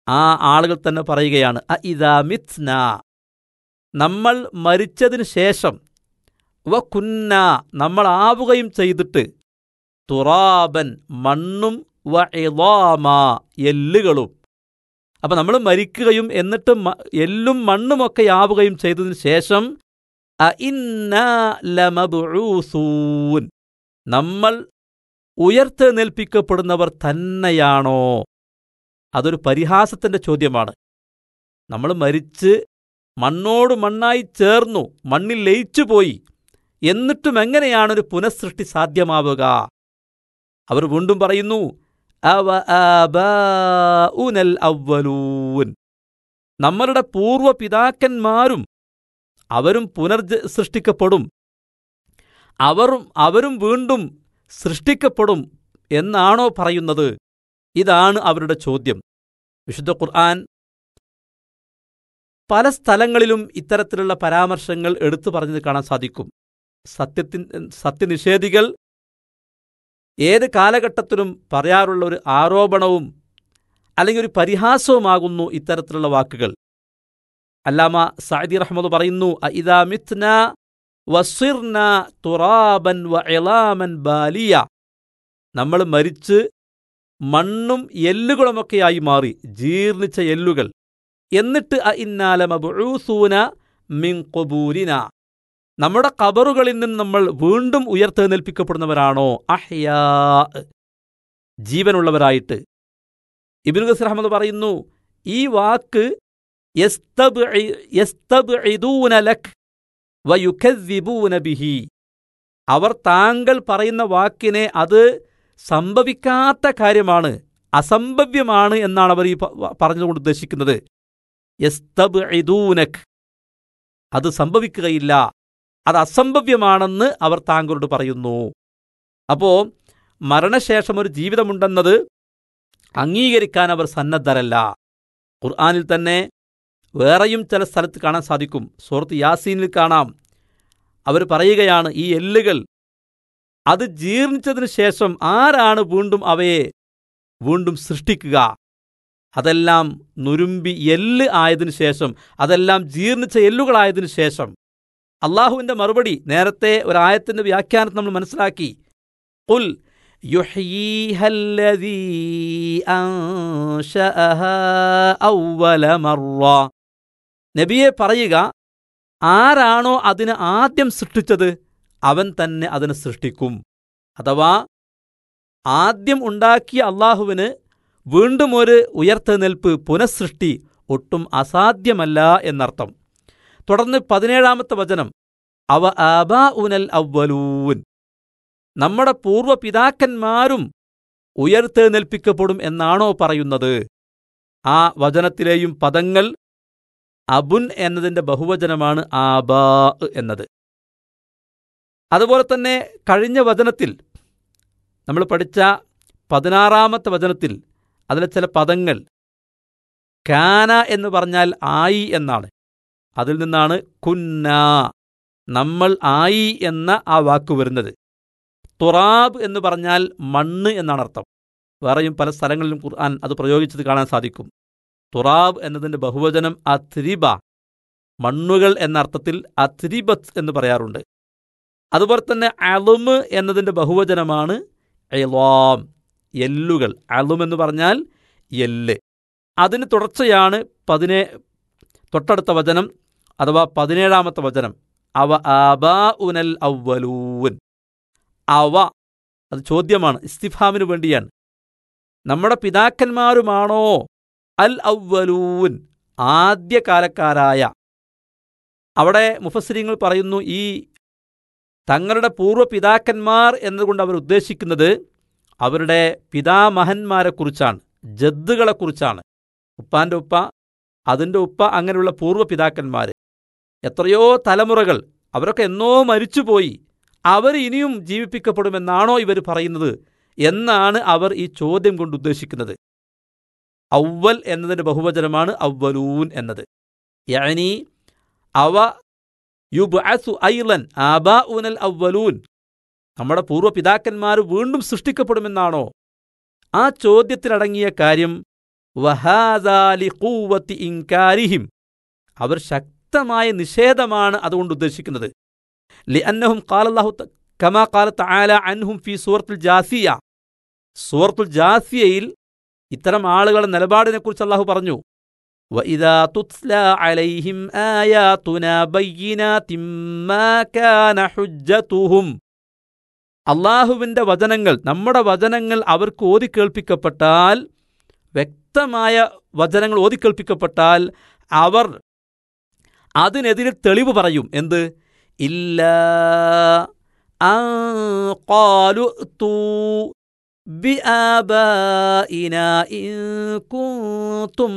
ആ ആളുകൾ തന്നെ പറയുകയാണ് അ ഇദാ മിത്ന നമ്മൾ മരിച്ചതിന് ശേഷം വ കുന്ന നമ്മൾ ആവുകയും ചെയ്തിട്ട് തുറാബൻ മണ്ണും വ ഇളാമ എല്ലുകളും അപ്പം നമ്മൾ മരിക്കുകയും എന്നിട്ട് മ- എല്ലും മണ്ണുമൊക്കെ ആവുകയും ചെയ്തതിന് ശേഷം അ ഇന്നാ ലമബ്ഊസൂൻ നമ്മൾ ഉയർത്തെഴുന്നേൽപ്പിക്കപ്പെടുന്നവർ തന്നെയാണോ അതൊരു പരിഹാസത്തിന്റെ ചോദ്യമാണ് നമ്മൾ മരിച്ച് മണ്ണോട് മണ്ണായി ചേർന്നു മണ്ണിൽ ലയിച്ചുപോയി എന്നിട്ടും എങ്ങനെയാണ് ഒരു പുനഃസൃഷ്ടി സാധ്യമാവുക അവർ വീണ്ടും പറയുന്നു അവ ആബാഉനൽ അവ്വലൂൻ നമ്മളുടെ പൂർവ്വ പിതാക്കന്മാരും അവരും പുനർജ സൃഷ്ടിക്കപ്പെടും അവരും അവരും വീണ്ടും സൃഷ്ടിക്കപ്പെടും എന്നാണോ പറയുന്നത് ഇതാണ് അവരുടെ ചോദ്യം വിശുദ്ധ ഖുർആൻ പല സ്ഥലങ്ങളിലും ഇത്തരത്തിലുള്ള പരാമർശങ്ങൾ എടുത്തു പറഞ്ഞത് കാണാൻ സാധിക്കും സത്യത്തിൻ സത്യനിഷേധികൾ ഏത് കാലഘട്ടത്തിലും പറയാറുള്ള ഒരു ആരോപണവും അല്ലെങ്കിൽ ഒരു പരിഹാസവുമാകുന്നു ഇത്തരത്തിലുള്ള വാക്കുകൾ അല്ലാമ സഅദി റഹ്മദ് പറയുന്നു ഇദാ മിത്ന വസിർന തുറാബൻ വ ഇളാമൻ ബാലിയ നമ്മൾ മരിച്ച് മണ്ണും എല്ലുകളുമൊക്കെയായി മാറി ജീർണിച്ച എല്ലുകൾ എന്നിട്ട് അ ഇന്നാല മബ്ഊസൂന മിൻ ഖുബൂരിന നമ്മുടെ കബറുകളിൽ നിന്ന് നമ്മൾ വീണ്ടും ഉയർത്തെഴുന്നേൽപ്പിക്കപ്പെടുന്നവരാണോ അഹ്യാ ജീവനുള്ളവരായിട്ട് ഇബിൻ ഗസർ അഹമ്മദ് പറയുന്നു ഈ വാക്ക് യസ്തബ്ഇ- യസ്തബ്ഇദൂന ലക് വയുക്കദ്ദിബൂന ബിഹി അവർ താങ്കൾ പറയുന്ന വാക്കിനെ അത് സംഭവിക്കാത്ത കാര്യമാണ് അസംഭവ്യമാണ് എന്നാണ് അവർ ഈ പ- വ- പറഞ്ഞുകൊണ്ട് ഉദ്ദേശിക്കുന്നത് യസ്തബ്ഇദൂനക് അത് സംഭവിക്കുകയില്ല അത് അസംഭവ്യമാണെന്ന് അവർ താങ്കളോട് പറയുന്നു അപ്പോ മരണശേഷം ഒരു ജീവിതമുണ്ടെന്നത് അംഗീകരിക്കാൻ അവർ സന്നദ്ധരല്ല ഖുർആനിൽ തന്നെ വേറെയും ചില സ്ഥലത്ത് കാണാൻ സാധിക്കും സുഹൃത്ത് യാസീനിൽ കാണാം അവർ പറയുകയാണ് ഈ എല്ലുകൾ അത് ജീർണിച്ചതിന് ശേഷം ആരാണ് വീണ്ടും അവയെ വീണ്ടും സൃഷ്ടിക്കുക അതെല്ലാം നുരുമ്പി എല്ല് ആയതിനു ശേഷം അതെല്ലാം ജീർണിച്ച എല്ലുകളായതിനു ശേഷം അള്ളാഹുവിന്റെ മറുപടി നേരത്തെ ഒരായത്തിന്റെ വ്യാഖ്യാനത്തിൽ നമ്മൾ മനസ്സിലാക്കി ഉൽ يحييها الذي أنشأها أول مرة നബിയെ പറയുക ആരാണോ അതിനെ ആദ്യം സൃഷ്ടിച്ചത് അവൻ തന്നെ അതിനെ സൃഷ്ടിക്കും അഥവാ ആദ്യം ഉണ്ടാക്കിയ അള്ളാഹുവിന് വീണ്ടും ഒരു ഉയർത്തെഴുന്നേൽപ്പ് പുനഃസൃഷ്ടി ഒട്ടും അസാധ്യമല്ല എന്നർത്ഥം തുടർന്ന് പതിനേഴാമത്തെ വചനം അവ ആബാ ഉനൽ അവ്വലൂൻ നമ്മുടെ പൂർവ്വ പിതാക്കന്മാരും ഉയർത്തെഴുന്നേൽപ്പിക്കപ്പെടും എന്നാണോ പറയുന്നത് ആ വചനത്തിലെയും പദങ്ങൾ അബുൻ എന്നതിന്റെ ബഹുവചനമാണ് ആബാ എന്നത് അതുപോലെ തന്നെ കഴിഞ്ഞ വചനത്തിൽ നമ്മൾ പഠിച്ച പതിനാറാമത്തെ വചനത്തിൽ അതിലെ ചില പദങ്ങൾ കാന എന്ന് പറഞ്ഞാൽ ആയി എന്നാണ് അതിൽ നിന്നാണ് കുന്ന നമ്മൾ ആയി എന്ന ആ വാക്ക് വരുന്നത് തുറാബ് എന്ന് പറഞ്ഞാൽ മണ്ണ് എന്നാണ് അർത്ഥം വേറെയും പല സ്ഥലങ്ങളിലും ഖുർആൻ അത് പ്രയോഗിച്ചത് കാണാൻ സാധിക്കും തുറാബ് എന്നതിന്റെ ബഹുവചനം അത്രിബ മണ്ണുകൾ എന്ന അർത്ഥത്തിൽ അത്രിബത്ത് എന്ന് പറയാറുണ്ട് അതുപോലെ തന്നെ അളുമ് എന്നതിന്റെ ബഹുവചനമാണ് എളാം എല്ലുകൾ അളും എന്ന് പറഞ്ഞാൽ എല്ല് അതിന് തുടർച്ചയാണ് പതിനേ തൊട്ടടുത്ത വചനം അഥവാ പതിനേഴാമത്തെ വചനം അവ ആബാ ഉനൽ അവലൂൻ അവ അത് ചോദ്യമാണ് ഇസ്തിഫാമിന് വേണ്ടിയാണ് നമ്മുടെ പിതാക്കന്മാരുമാണോ അൽ അവലൂൻ ആദ്യകാലക്കാരായ അവിടെ മുഫസ്സിരിങ്ങൾ പറയുന്നു ഈ തങ്ങളുടെ പൂർവ്വ പിതാക്കന്മാർ എന്നതുകൊണ്ട് അവർ ഉദ്ദേശിക്കുന്നത് അവരുടെ പിതാമഹന്മാരെക്കുറിച്ചാണ് ജദ്ദുകളെക്കുറിച്ചാണ് ഉപ്പാന്റെ ഉപ്പ അതിൻ്റെ ഉപ്പ അങ്ങനെയുള്ള പൂർവ്വ പിതാക്കന്മാർ എത്രയോ തലമുറകൾ അവരൊക്കെ എന്നോ മരിച്ചുപോയി അവർ ഇനിയും ജീവിപ്പിക്കപ്പെടുമെന്നാണോ ഇവർ പറയുന്നത് എന്നാണ് അവർ ഈ ചോദ്യം കൊണ്ട് ഉദ്ദേശിക്കുന്നത് ഔവൽ എന്നതിൻ്റെ ബഹുവചനമാണ് അവലൂൻ എന്നത് യഅനി അവ യുബ്അസു ഐലൻ ആബാ ഉനൽ അവലൂൻ നമ്മുടെ പൂർവ്വ പിതാക്കന്മാർ വീണ്ടും സൃഷ്ടിക്കപ്പെടുമെന്നാണോ ആ ചോദ്യത്തിലടങ്ങിയ കാര്യം വഹാദാലി കൂവത്തി ഇൻകാരിഹിം അവർ ശക്തമായ നിഷേധമാണ് അതുകൊണ്ട് ഉദ്ദേശിക്കുന്നത് ലി അന്നഹും കാലല്ലാഹു കമാ കാലത്ത് ആല അൻഹും ഫി സൂറത്തുൽ ജാസിയ സൂറത്തുൽ ജാസിയയിൽ ഇത്തരം ആളുകളുടെ നിലപാടിനെക്കുറിച്ച് അള്ളാഹു പറഞ്ഞു وإذا تتلى عليهم آياتنا بينات ما كان حجتهم അള്ളാഹുവിൻ്റെ വചനങ്ങൾ നമ്മുടെ വചനങ്ങൾ അവർക്ക് ഓതിക്കേൾപ്പിക്കപ്പെട്ടാൽ വ്യക്തമായ വചനങ്ങൾ ഓതിക്കേൾപ്പിക്കപ്പെട്ടാൽ അവർ അതിനെതിരെ തെളിവ് പറയും എന്ത് ഇല്ല بآبائنا إن كنتم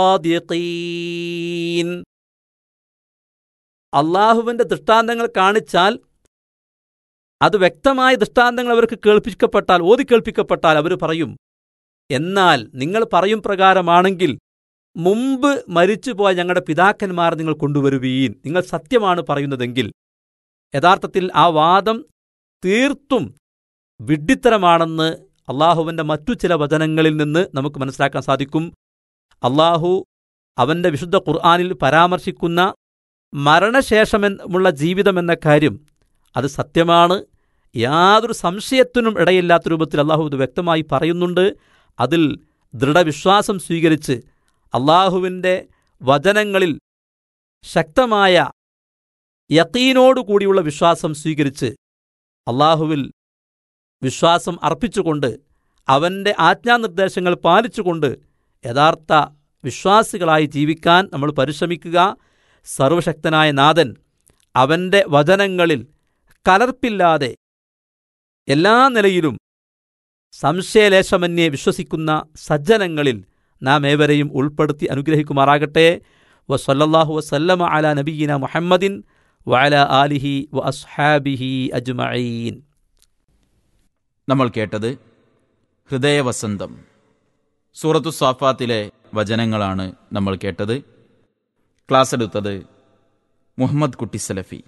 صادقين അള്ളാഹുവിൻ്റെ ദൃഷ്ടാന്തങ്ങൾ കാണിച്ചാൽ അത് വ്യക്തമായ ദൃഷ്ടാന്തങ്ങൾ അവർക്ക് കേൾപ്പിക്കപ്പെട്ടാൽ ഓതി കേൾപ്പിക്കപ്പെട്ടാൽ അവർ പറയും എന്നാൽ നിങ്ങൾ പറയും പ്രകാരമാണെങ്കിൽ മുമ്പ് മരിച്ചുപോയ ഞങ്ങളുടെ പിതാക്കന്മാർ നിങ്ങൾ കൊണ്ടുവരുവീൻ നിങ്ങൾ സത്യമാണ് പറയുന്നതെങ്കിൽ യഥാർത്ഥത്തിൽ ആ വാദം തീർത്തും വിഡ്ഢിത്തരമാണെന്ന് അള്ളാഹുവിൻ്റെ മറ്റു ചില വചനങ്ങളിൽ നിന്ന് നമുക്ക് മനസ്സിലാക്കാൻ സാധിക്കും അള്ളാഹു അവൻ്റെ വിശുദ്ധ ഖുർആാനിൽ പരാമർശിക്കുന്ന മരണശേഷമുള്ള ജീവിതമെന്ന കാര്യം അത് സത്യമാണ് യാതൊരു സംശയത്തിനും ഇടയില്ലാത്ത രൂപത്തിൽ അള്ളാഹു ഇത് വ്യക്തമായി പറയുന്നുണ്ട് അതിൽ ദൃഢവിശ്വാസം സ്വീകരിച്ച് അള്ളാഹുവിൻ്റെ വചനങ്ങളിൽ ശക്തമായ യക്കീനോടുകൂടിയുള്ള വിശ്വാസം സ്വീകരിച്ച് അള്ളാഹുവിൽ വിശ്വാസം അർപ്പിച്ചുകൊണ്ട് അവൻ്റെ ആജ്ഞാനിർദ്ദേശങ്ങൾ പാലിച്ചുകൊണ്ട് യഥാർത്ഥ വിശ്വാസികളായി ജീവിക്കാൻ നമ്മൾ പരിശ്രമിക്കുക സർവശക്തനായ നാഥൻ അവൻ്റെ വചനങ്ങളിൽ കലർപ്പില്ലാതെ എല്ലാ നിലയിലും സംശയലേശമന്യെ വിശ്വസിക്കുന്ന സജ്ജനങ്ങളിൽ നാം ഏവരെയും ഉൾപ്പെടുത്തി അനുഗ്രഹിക്കുമാറാകട്ടെ വസല്ലല്ലാഹു വസല്ലമ അല നബീന മുഹമ്മദിൻ വഅല ആലിഹി വ അസ്ഹാബിഹി അജ്മഈൻ നമ്മൾ കേട്ടത് ഹൃദയവസന്തം സൂറത്തു സ്വാഫാത്തിലെ വചനങ്ങളാണ് നമ്മൾ കേട്ടത് ക്ലാസ് എടുത്തത് മുഹമ്മദ് കുട്ടി സലഫി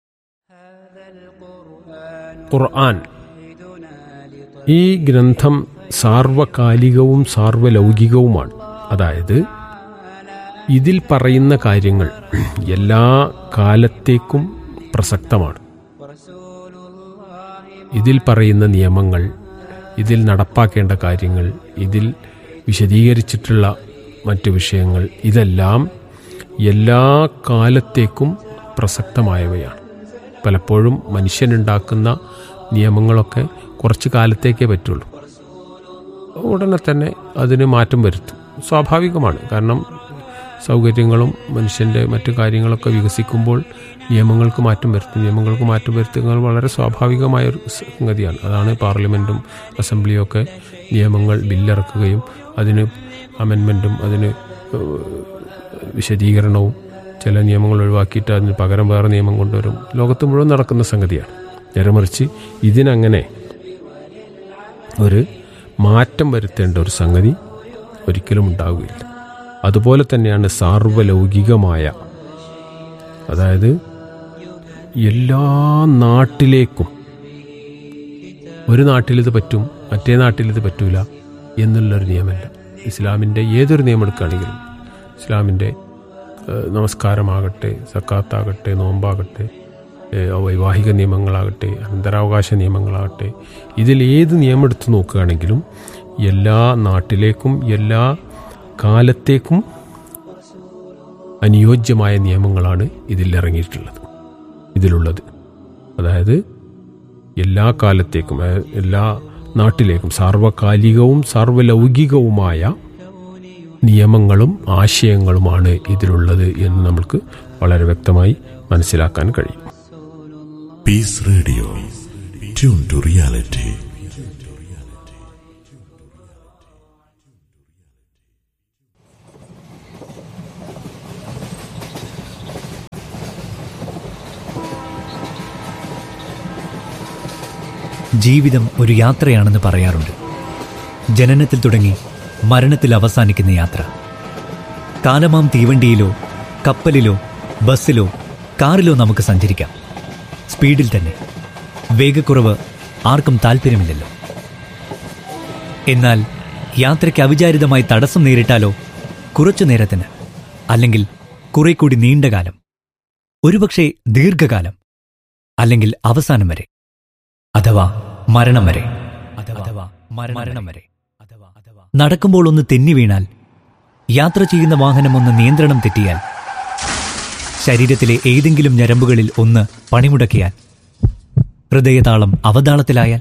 ഖുർആൻ ഈ ഗ്രന്ഥം സാർവകാലികവും സാർവലൗകികവുമാണ് അതായത് ഇതിൽ പറയുന്ന കാര്യങ്ങൾ എല്ലാ കാലത്തേക്കും പ്രസക്തമാണ് ഇതിൽ പറയുന്ന നിയമങ്ങൾ ഇതിൽ നടപ്പാക്കേണ്ട കാര്യങ്ങൾ ഇതിൽ വിശദീകരിച്ചിട്ടുള്ള മറ്റു വിഷയങ്ങൾ ഇതെല്ലാം എല്ലാ കാലത്തേക്കും പ്രസക്തമായവയാണ് പലപ്പോഴും മനുഷ്യനുണ്ടാക്കുന്ന നിയമങ്ങളൊക്കെ കുറച്ച് കാലത്തേക്കേ പറ്റുള്ളൂ ഉടനെ തന്നെ അതിന് മാറ്റം വരുത്തും സ്വാഭാവികമാണ് കാരണം സൗകര്യങ്ങളും മനുഷ്യൻ്റെ മറ്റു കാര്യങ്ങളൊക്കെ വികസിക്കുമ്പോൾ നിയമങ്ങൾക്ക് മാറ്റം വരുത്തും നിയമങ്ങൾക്ക് മാറ്റം വരുത്തുന്നത് വളരെ സ്വാഭാവികമായ ഒരു സംഗതിയാണ് അതാണ് പാർലമെൻറ്റും അസംബ്ലിയും ഒക്കെ നിയമങ്ങൾ ബില്ലിറക്കുകയും അതിന് അമെൻമെൻറ്റും അതിന് വിശദീകരണവും ചില നിയമങ്ങൾ ഒഴിവാക്കിയിട്ട് അതിന് പകരം വേറെ നിയമം കൊണ്ടുവരും ലോകത്ത് മുഴുവൻ നടക്കുന്ന സംഗതിയാണ് നേരെ മറിച്ച് ഇതിനങ്ങനെ ഒരു മാറ്റം വരുത്തേണ്ട ഒരു സംഗതി ഒരിക്കലും ഉണ്ടാവുകയില്ല അതുപോലെ തന്നെയാണ് സാർവലൗകികമായ അതായത് എല്ലാ നാട്ടിലേക്കും ഒരു നാട്ടിലിത് പറ്റും മറ്റേ നാട്ടിലിത് പറ്റൂല എന്നുള്ളൊരു നിയമമല്ല ഇസ്ലാമിൻ്റെ ഏതൊരു നിയമം എടുക്കുകയാണെങ്കിലും ഇസ്ലാമിൻ്റെ നമസ്കാരമാകട്ടെ സക്കാത്താകട്ടെ നോമ്പാകട്ടെ വൈവാഹിക നിയമങ്ങളാകട്ടെ അനന്തരാവകാശ നിയമങ്ങളാകട്ടെ ഇതിൽ ഏത് നിയമം എടുത്തു നോക്കുകയാണെങ്കിലും എല്ലാ നാട്ടിലേക്കും എല്ലാ കാലത്തേക്കും അനുയോജ്യമായ നിയമങ്ങളാണ് ഇതിൽ ഇറങ്ങിയിട്ടുള്ളത് ഇതിലുള്ളത് അതായത് എല്ലാ കാലത്തേക്കും എല്ലാ നാട്ടിലേക്കും സാർവകാലികവും സാർവലൗകികവുമായ നിയമങ്ങളും ആശയങ്ങളുമാണ് ഇതിലുള്ളത് എന്ന് നമുക്ക് വളരെ വ്യക്തമായി മനസ്സിലാക്കാൻ കഴിയും peace radio tune to reality ജീവിതം ഒരു യാത്രയാണെന്ന് പറയാറുണ്ട് ജനനത്തിൽ തുടങ്ങി മരണത്തിൽ അവസാനിക്കുന്ന യാത്ര കാലമാം തീവണ്ടിയിലോ കപ്പലിലോ ബസ്സിലോ കാറിലോ നമുക്ക് സഞ്ചരിക്കാം സ്പീഡിൽ തന്നെ വേഗക്കുറവ് ആർക്കും താല്പര്യമില്ലല്ലോ എന്നാൽ യാത്രയ്ക്ക് അവിചാരിതമായി തടസ്സം നേരിട്ടാലോ കുറച്ചു നേരത്തിന് അല്ലെങ്കിൽ കുറെ കൂടി നീണ്ടകാലം ഒരുപക്ഷെ ദീർഘകാലം അല്ലെങ്കിൽ അവസാനം വരെ അഥവാ മരണം വരെ അഥവാ മരണം വരെ നടക്കുമ്പോൾ ഒന്ന് തെന്നി വീണാൽ യാത്ര ചെയ്യുന്ന വാഹനം ഒന്ന് നിയന്ത്രണം തെറ്റിയാൽ ശരീരത്തിലെ ഏതെങ്കിലും ഞരമ്പുകളിൽ ഒന്ന് പണിമുടക്കിയാൽ ഹൃദയതാളം അവതാളത്തിലായാൽ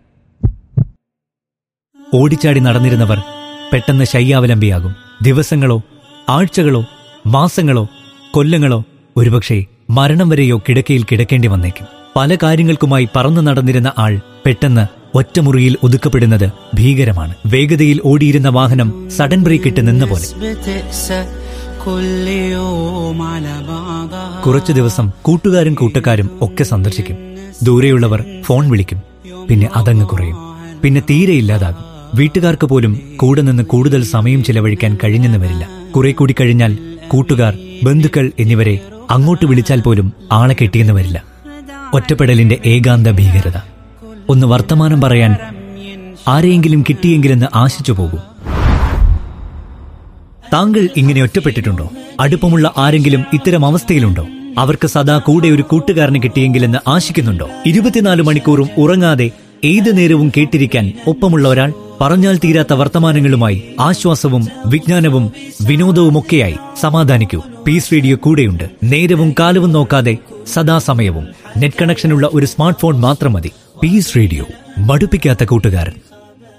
ഓടിച്ചാടി നടന്നിരുന്നവർ പെട്ടെന്ന് ശയ്യാവലംബിയാകും ദിവസങ്ങളോ ആഴ്ചകളോ മാസങ്ങളോ കൊല്ലങ്ങളോ ഒരുപക്ഷെ മരണം വരെയോ കിടക്കയിൽ കിടക്കേണ്ടി വന്നേക്കും പല കാര്യങ്ങൾക്കുമായി പറന്നു നടന്നിരുന്ന ആൾ പെട്ടെന്ന് ഒറ്റമുറിയിൽ ഒതുക്കപ്പെടുന്നത് ഭീകരമാണ് വേഗതയിൽ ഓടിയിരുന്ന വാഹനം സഡൻ ബ്രേക്ക് ഇട്ട് നിന്ന പോലെ بتقسى كل يوم على بعضها കുറച്ചു ദിവസം കൂട്ടുകാരും കൂട്ടക്കാരും ഒക്കെ സന്ദർശിക്കും ദൂരെയുള്ളവർ ഫോൺ വിളിക്കും പിന്നെ അതങ്ങ് കുറയും പിന്നെ തീരെ ഇല്ലാതാകും വീട്ടുകാർക്ക് പോലും കൂടെ നിന്ന് കൂടുതൽ സമയം ചിലവഴിക്കാൻ കഴിഞ്ഞെന്ന് വരില്ല കുറെ കൂടി കഴിഞ്ഞാൽ കൂട്ടുകാർ ബന്ധുക്കൾ എന്നിവരെ അങ്ങോട്ട് വിളിച്ചാൽ പോലും ആളെ കെട്ടിയെന്ന് വരില്ല ഒറ്റപ്പെടലിന്റെ ഏകാന്ത ഭീകരത ഒന്ന് വർത്തമാനം പറയാൻ ആരെയെങ്കിലും കിട്ടിയെങ്കിലെന്ന് ആശിച്ചു പോകും താങ്കൾ ഇങ്ങനെ ഒറ്റപ്പെട്ടിട്ടുണ്ടോ അടുപ്പമുള്ള ആരെങ്കിലും ഇത്തരം അവസ്ഥയിലുണ്ടോ അവർക്ക് സദാ കൂടെ ഒരു കൂട്ടുകാരനെ കിട്ടിയെങ്കിലെന്ന് ആശിക്കുന്നുണ്ടോ ഇരുപത്തിനാല് മണിക്കൂറും ഉറങ്ങാതെ ഏത് നേരവും കേട്ടിരിക്കാൻ ഒപ്പമുള്ള ഒരാൾ പറഞ്ഞാൽ തീരാത്ത വർത്തമാനങ്ങളുമായി ആശ്വാസവും വിജ്ഞാനവും വിനോദവുമൊക്കെയായി സമാധാനിക്കൂ പീസ് റേഡിയോ കൂടെയുണ്ട് നേരവും കാലവും നോക്കാതെ സദാസമയവും നെറ്റ് കണക്ഷനുള്ള ഒരു സ്മാർട്ട് ഫോൺ മാത്രം മതി പീസ് റേഡിയോ മടുപ്പിക്കാത്ത കൂട്ടുകാരൻ